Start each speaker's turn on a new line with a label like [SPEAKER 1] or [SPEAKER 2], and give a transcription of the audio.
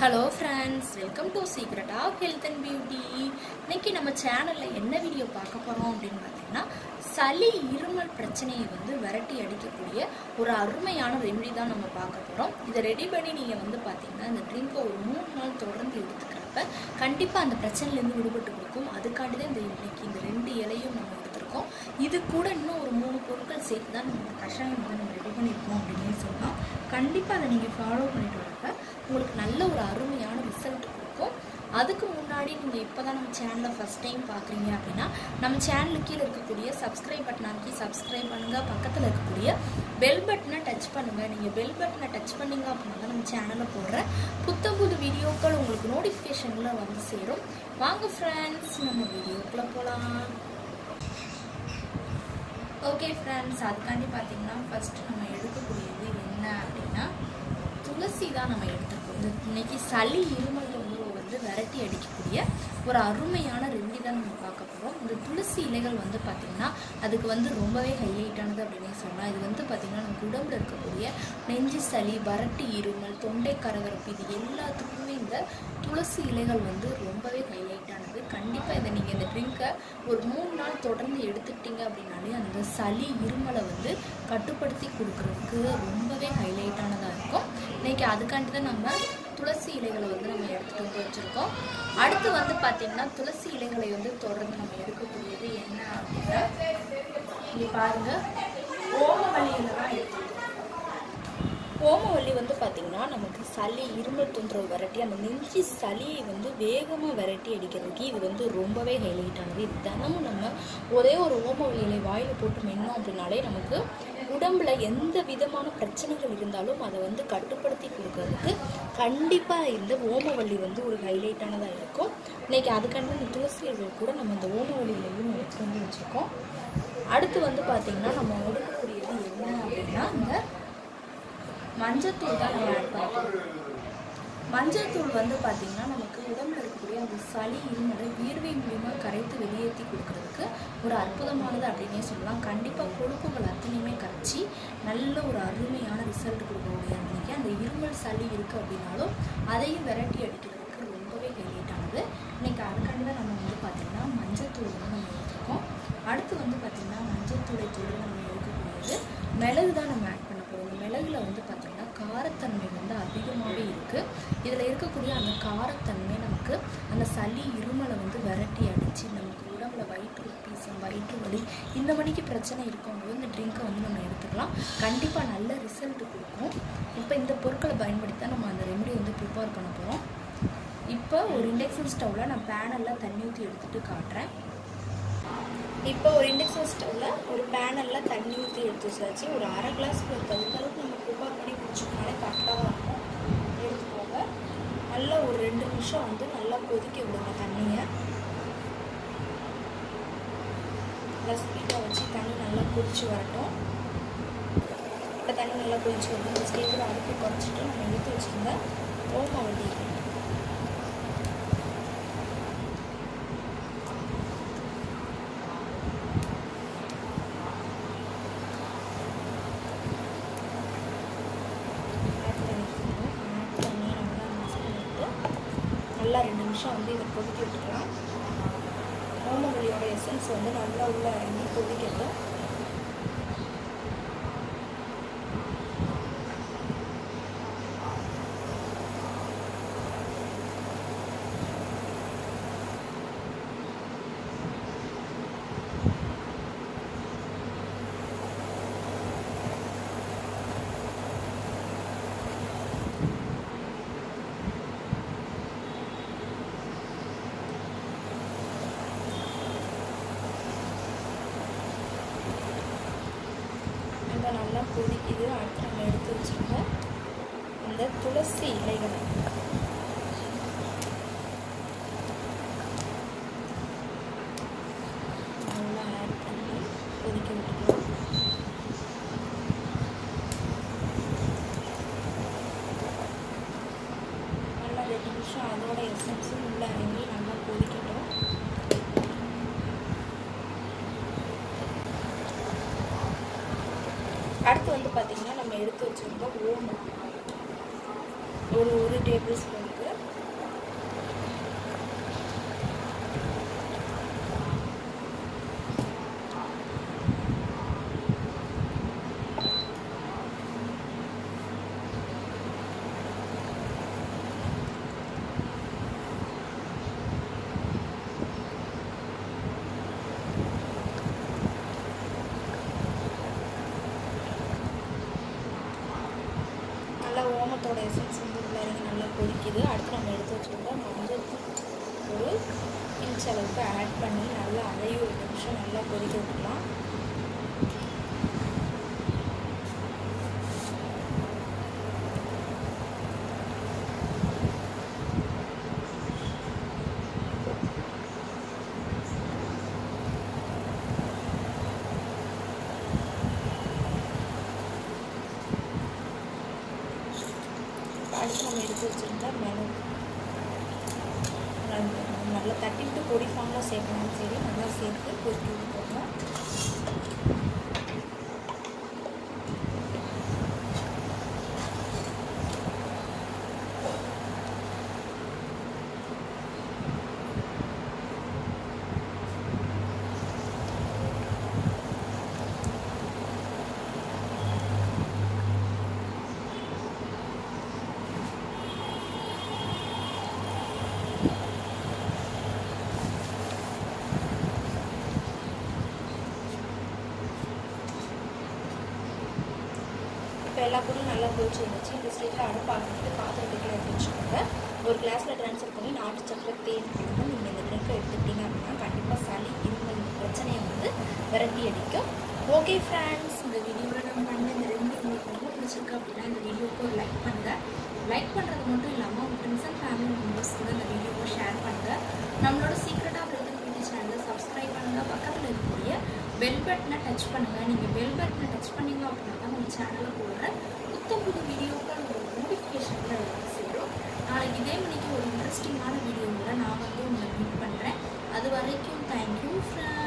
[SPEAKER 1] hello friends welcome to secret of health and beauty இன்னைக்கு நம்ம சேனலில் என்ன வீடியோ பார்க்க போகிறோம் அப்படின்னு பார்த்தீங்கன்னா சளி இருமல் பிரச்சனையை வந்து விரட்டி அடிக்கக்கூடிய ஒரு அருமையான ரெமெடி தான் நம்ம பார்க்க போகிறோம் இதை ரெடி பண்ணி நீங்கள் வந்து பார்த்தீங்கன்னா இந்த ட்ரிங்கை ஒரு மூணு நாள் தொடர்ந்து எடுத்துக்கிறப்ப கண்டிப்பாக அந்த பிரச்சனையிலேருந்து விடுபட்டு கொடுக்கும் அதுக்காண்டி தான் இந்த இன்னைக்கு இந்த ரெண்டு இலையும் நம்ம எடுத்திருக்கோம் இது கூட இன்னும் ஒரு மூணு பொருட்கள் சேர்த்து தான் நம்ம இந்த கஷாயம் வந்து நம்ம ரெடி பண்ணியிருக்கோம் அப்படின்னு சொன்னோம் கண்டிப்பாக அதை நீங்கள் ஃபாலோ பண்ணிட்டு வரப்ப உங்களுக்கு நல்ல ஒரு அருமையான ரிசல்ட் கொடுக்கும் அதுக்கு முன்னாடி நீங்கள் இப்போ தான் நம்ம சேனலை ஃபஸ்ட் டைம் பார்க்குறீங்க அப்படின்னா நம்ம சேனலுக்கு கீழே இருக்கக்கூடிய சப்ஸ்கிரைப் பட்டன் அமைக்கி சப்ஸ்கிரைப் பண்ணுங்கள் பக்கத்தில் இருக்கக்கூடிய பெல் பட்டனை டச் பண்ணுங்கள் நீங்கள் பெல் பட்டனை டச் பண்ணீங்க அப்படின்னா தான் நம்ம சேனலில் போடுற புத்தம் புது வீடியோக்கள் உங்களுக்கு நோட்டிஃபிகேஷனில் வந்து சேரும் வாங்க ஃப்ரெண்ட்ஸ் நம்ம வீடியோக்குள்ளே போகலாம் ஓகே ஃப்ரெண்ட்ஸ் அதுக்காண்டி பார்த்தீங்கன்னா ஃபஸ்ட்டு நம்ம எடுக்கக்கூடியது என்ன அப்படின்னா துளசி தான் நம்ம எடுத்துருக்கோம் இந்த இன்னைக்கு சளி இருமல் தொந்தரவு வந்து விரட்டி அடிக்கக்கூடிய ஒரு அருமையான ரெமெடி தான் நம்ம பார்க்க போகிறோம் இந்த துளசி இலைகள் வந்து பார்த்திங்கன்னா அதுக்கு வந்து ரொம்பவே ஹைலைட்டானது அப்படின்னே சொல்லலாம் இது வந்து பார்த்திங்கன்னா நம்ம உடம்புல இருக்கக்கூடிய நெஞ்சு சளி வறட்டு இருமல் தொண்டை கரகரப்பு இது எல்லாத்துக்குமே இந்த துளசி இலைகள் வந்து ரொம்பவே ஹைலைட்டானது கண்டிப்பாக இதை நீங்கள் இந்த ட்ரிங்கை ஒரு மூணு நாள் தொடர்ந்து எடுத்துக்கிட்டீங்க அப்படின்னாலே அந்த சளி இருமலை வந்து கட்டுப்படுத்தி கொடுக்குறதுக்கு ரொம்பவே ஹைலைட்டானதாக இருக்கும் இன்னைக்கு அதுக்காண்டி தான் நம்ம துளசி இலைகளை வந்து நம்ம எடுத்துகிட்டு வந்து வச்சுருக்கோம் அடுத்து வந்து பார்த்திங்கன்னா துளசி இலைகளை வந்து தொடர்ந்து நம்ம எடுக்கக்கூடியது என்ன அப்படின்னா இங்கே பாருங்கள் ஓமவல்லியில் தான் எடுத்துருக்கோம் ஓமவல்லி வந்து பார்த்திங்கன்னா நமக்கு சளி இருமல் தொந்தரவு விரட்டி அந்த நெஞ்சு சளியை வந்து வேகமாக விரட்டி அடிக்கிறதுக்கு இது வந்து ரொம்பவே ஹைலைட்டானது இது தினமும் நம்ம ஒரே ஒரு ஓமவல்லி இலை வாயில் போட்டு மென்னோம் அப்படின்னாலே நமக்கு உடம்புல எந்த விதமான பிரச்சனைகள் இருந்தாலும் அதை வந்து கட்டுப்படுத்தி கொடுக்கறதுக்கு கண்டிப்பாக இந்த ஓமவல்லி வந்து ஒரு ஹைலைட்டானதாக இருக்கும் இன்னைக்கு அதுக்காண்டி இந்த துளசி இலைகள் கூட நம்ம இந்த ஓமவல்லி இலையும் எடுத்து வந்து வச்சுருக்கோம் அடுத்து வந்து பார்த்திங்கன்னா நம்ம எடுக்கக்கூடியது என்ன அப்படின்னா இந்த மஞ்சத்தூள் தான் நம்ம ஆட் பண்ணுறோம் மஞ்சத்தூள் வந்து பார்த்திங்கன்னா நமக்கு உடம்புல இருக்கக்கூடிய அந்த சளி இருமலை வியர்வை மூலியமாக கரைத்து வெளியேற்றி கொடுக்கறதுக்கு ஒரு அற்புதமானது அப்படின்னே சொல்லலாம் கண்டிப்பாக கொழுப்புகள் அத்தனையுமே கரைச்சி நல்ல ஒரு அருமையான ரிசல்ட் கொடுக்கக்கூடிய அன்றைக்கி அந்த இருமல் சளி இருக்குது அப்படின்னாலும் அதையும் விரட்டி அடிக்கிறதுக்கு ரொம்பவே ஹைலைட்டானது இன்றைக்கி அதுக்காண்டி தான் நம்ம வந்து பார்த்திங்கன்னா மஞ்சத்தூள் வந்து நம்ம எடுத்துருக்கோம் அடுத்து வந்து பார்த்திங்கன்னா மஞ்சத்தூளை தூள் நம்ம எடுக்கக்கூடியது மிளகு தான் நம்ம ஆட் பண்ண போகிறோம் இந்த மிளகுல வந்து பார்த்திங்கன்னா காரத்தன்மை வந்து அதிகமாகவே இருக்குது இதில் இருக்கக்கூடிய அந்த காரத்தன்மை நமக்கு அந்த சளி இருமலை வந்து விரட்டி அடித்து நமக்கு உடம்புல வயிற்று உப்பீசம் வயிற்று வலி இந்த மணிக்கு பிரச்சனை இருக்கும்போது இந்த ட்ரிங்கை வந்து நம்ம எடுத்துக்கலாம் கண்டிப்பாக நல்ல ரிசல்ட் கொடுக்கும் இப்போ இந்த பொருட்களை பயன்படுத்தி தான் நம்ம அந்த ரெமெடி வந்து ப்ரிப்பேர் பண்ண போகிறோம் இப்போ ஒரு இண்டக்ஷன் ஸ்டவ்வில் நான் பேனலில் தண்ணி ஊற்றி எடுத்துகிட்டு காட்டுறேன் இப்போ ஒரு இண்டக்ஷன் ஸ்டவ்வில் ஒரு பேனலில் தண்ணி ஊற்றி எடுத்து வச்சாச்சு ஒரு அரை கிளாஸ்க்கு ஒரு தகுந்த அளவுக்கு நம்ம ப்ரிப்பேர் பண்ணி குடிச்சோம்னாலே கரெக்டாக தான் இருக்கும் எடுத்துக்கோங்க நல்லா ஒரு ரெண்டு நிமிஷம் வந்து நல்லா கொதிக்க விடுங்க தண்ணியை நல்லா ஸ்பீடாக வச்சு தண்ணி நல்லா கொதிச்சு வரட்டும் இப்போ தண்ணி நல்லா கொதிச்சு வரணும் இந்த ஸ்டேஜில் அடுப்பு குறைச்சிட்டு நம்ம எடுத்து வச்சுருந்த ஓமவல்லி ஆட் பண்ணிக்கணும் ஆட் பண்ணி நல்லா மிக்ஸ் பண்ணிவிட்டு நல்லா ரெண்டு நிமிஷம் வந்து இதை கொதிக்க விட்டுக்கலாம் ஓமவல்லியோட எசன்ஸ் வந்து நல்லா உள்ள இறங்கி கொதிக்கட்டும் இப்போ நல்லா கொதிக்குது அடுத்து நம்ம எடுத்து வச்சுருக்க இந்த துளசி இலைகளை நல்லா ஆட் பண்ணி கொதிக்க விட்டுக்கலாம் நல்லா ரெண்டு நிமிஷம் அதோட எசன்ஸும் உள்ள இறங்கி நல்லா கொதிக்கட்டும் அடுத்து வந்து பார்த்திங்கன்னா நம்ம எடுத்து வச்சுருந்தோம் ஓமம் ஒரு ஒரு டேபிள் ஸ்பூனுக்கு ஓமத்தோட எசன்ஸ் வந்து உள்ள இறங்கி நல்லா கொதிக்குது அடுத்து நம்ம எடுத்து வச்சுருந்தா மஞ்சள் ஒரு இன்ச் அளவுக்கு ஆட் பண்ணி நல்லா அதையும் ஒரு நிமிஷம் நல்லா கொதிக்க விட்டுக்கலாம் அடுத்து நம்ம எடுத்து வச்சுருந்தா மிளகு நல்ல- நல்லா தட்டி விட்டு பொடி ஃபார்மில் சேர்க்கணும் சரி நல்லா சேர்த்து கொதிக்க விட்டுக்கோங்க இப்போ எல்லா பொருளும் நல்லா கொதிச்சு வந்துச்சு இந்த ஸ்டேட்டில் அடுப்பு ஆக்கிட்டு பாத்திரத்துக்குள்ள எடுத்து வச்சுக்கோங்க ஒரு கிளாஸில் ட்ரான்ஸ்ஃபர் பண்ணி நாட்டு சக்கரை தேன் கலந்து நீங்கள் இந்த ட்ரிங்க்கை எடுத்துக்கிட்டீங்க அப்படின்னா கண்டிப்பாக சளி இருமல் இந்த பிரச்சனையை வந்து விரட்டி அடிக்கும் ஓகே ஃப்ரெண்ட்ஸ் இந்த வீடியோவில் நம்ம பண்ண இந்த ரெண்டு உங்களுக்கு ரொம்ப பிடிச்சிருக்கு அப்படின்னா இந்த வீடியோவுக்கு ஒரு லைக் பண்ணுங்கள் லைக் பண்ணுறது மட்டும் இல்லாமல் உங்கள் ஃப்ரெண்ட்ஸ் அண்ட் ஃபேமிலி மெம்பர்ஸ் கூட இந்த வீடியோவை ஷேர் பண்ணுங்கள் நம்மளோட சீக்ரெட்டாக பிரதர் பியூட்டி சேனலை சப்ஸ்கிரைப் பண்ணுங்கள் பக்கத்தில் இருக்கக்கூடிய பெல் பட்டனை டச் பண்ணுங்கள் நீங்கள் பெல் பட்டனை டச் பண்ணீங்க அப்படின்னா தான் நம்ம சேனலில் போடுற புத்தம் புது வீடியோக்கள் உங்களுக்கு நோட்டிஃபிகேஷனில் வந்து சேரும் நாளைக்கு இதே மணிக்கு ஒரு இன்ட்ரெஸ்டிங்கான வீடியோவில் நான் வந்து உங்களை மீட் பண்ணுறேன் அது வரைக்கும் தேங்க்யூ ஃப்ரெண்ட்ஸ்